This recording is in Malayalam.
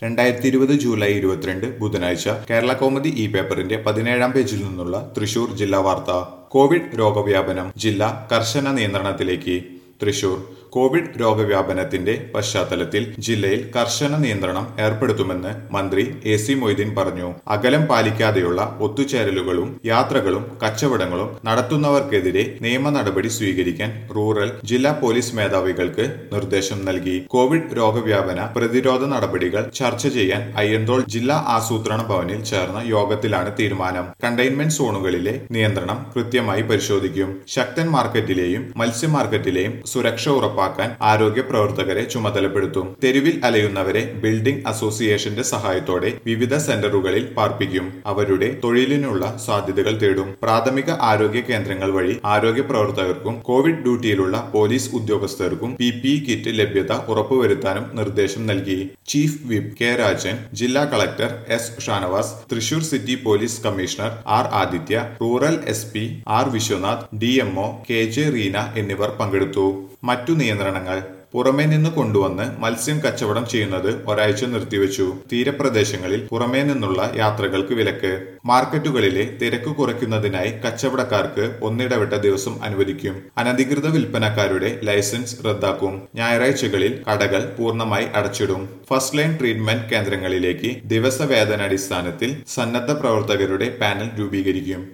രണ്ടായിരത്തി ഇരുപത് ജൂലൈ ഇരുപത്തിരണ്ട് ബുധനാഴ്ച കേരള കോമഡി ഇ പേപ്പറിന്റെ പതിനേഴാം പേജിൽ നിന്നുള്ള തൃശൂർ ജില്ലാ വാർത്ത കോവിഡ് രോഗവ്യാപനം ജില്ല കർശന നിയന്ത്രണത്തിലേക്ക് തൃശൂർ കോവിഡ് രോഗവ്യാപനത്തിന്റെ പശ്ചാത്തലത്തിൽ ജില്ലയിൽ കർശന നിയന്ത്രണം ഏർപ്പെടുത്തുമെന്ന് മന്ത്രി എ സി മൊയ്തീൻ പറഞ്ഞു അകലം പാലിക്കാതെയുള്ള ഒത്തുചേരലുകളും യാത്രകളും കച്ചവടങ്ങളും നടത്തുന്നവർക്കെതിരെ നിയമ നടപടി സ്വീകരിക്കാൻ റൂറൽ ജില്ലാ പോലീസ് മേധാവികൾക്ക് നിർദ്ദേശം നൽകി കോവിഡ് രോഗവ്യാപന പ്രതിരോധ നടപടികൾ ചർച്ച ചെയ്യാൻ അയ്യന്തോൾ ജില്ലാ ആസൂത്രണ ഭവനിൽ ചേർന്ന യോഗത്തിലാണ് തീരുമാനം കണ്ടെയ്ൻമെന്റ് സോണുകളിലെ നിയന്ത്രണം കൃത്യമായി പരിശോധിക്കും ശക്തൻ മാർക്കറ്റിലെയും മത്സ്യ മാർക്കറ്റിലെയും സുരക്ഷ ഉറപ്പാക്കാൻ ആരോഗ്യ പ്രവർത്തകരെ ചുമതലപ്പെടുത്തും തെരുവിൽ അലയുന്നവരെ ബിൽഡിംഗ് അസോസിയേഷന്റെ സഹായത്തോടെ വിവിധ സെന്ററുകളിൽ പാർപ്പിക്കും അവരുടെ തൊഴിലിനുള്ള സാധ്യതകൾ തേടും പ്രാഥമിക ആരോഗ്യ കേന്ദ്രങ്ങൾ വഴി ആരോഗ്യ പ്രവർത്തകർക്കും കോവിഡ് ഡ്യൂട്ടിയിലുള്ള പോലീസ് ഉദ്യോഗസ്ഥർക്കും പി പി കിറ്റ് ലഭ്യത ഉറപ്പുവരുത്താനും നിർദ്ദേശം നൽകി ചീഫ് വിപ്പ് കെ രാജൻ ജില്ലാ collector S Shanavas Thrissur city police commissioner R Aditya rural S P R Viswanath D MO K J Reena എന്നിവർ പങ്കെടുത്തു മറ്റു നിയന്ത്രണങ്ങൾ പുറമേ നിന്ന് കൊണ്ടുവന്ന് മത്സ്യം കച്ചവടം ചെയ്യുന്നത് ഒരാഴ്ച നിർത്തിവെച്ചു തീരപ്രദേശങ്ങളിൽ പുറമേ നിന്നുള്ള യാത്രകൾക്ക് വിലക്ക് മാർക്കറ്റുകളിലെ തിരക്ക് കുറയ്ക്കുന്നതിനായി കച്ചവടക്കാർക്ക് ഒന്നിടവിട്ട ദിവസം അനുവദിക്കും അനധികൃത വിൽപ്പനക്കാരുടെ ലൈസൻസ് റദ്ദാക്കും ഞായറാഴ്ചകളിൽ കടകൾ പൂർണ്ണമായി അടച്ചിടും ഫസ്റ്റ് ലൈൻ ട്രീറ്റ്മെന്റ് കേന്ദ്രങ്ങളിലേക്ക് ദിവസവേതനാടിസ്ഥാനത്തിൽ സന്നദ്ധ പ്രവർത്തകരുടെ പാനൽ രൂപീകരിക്കും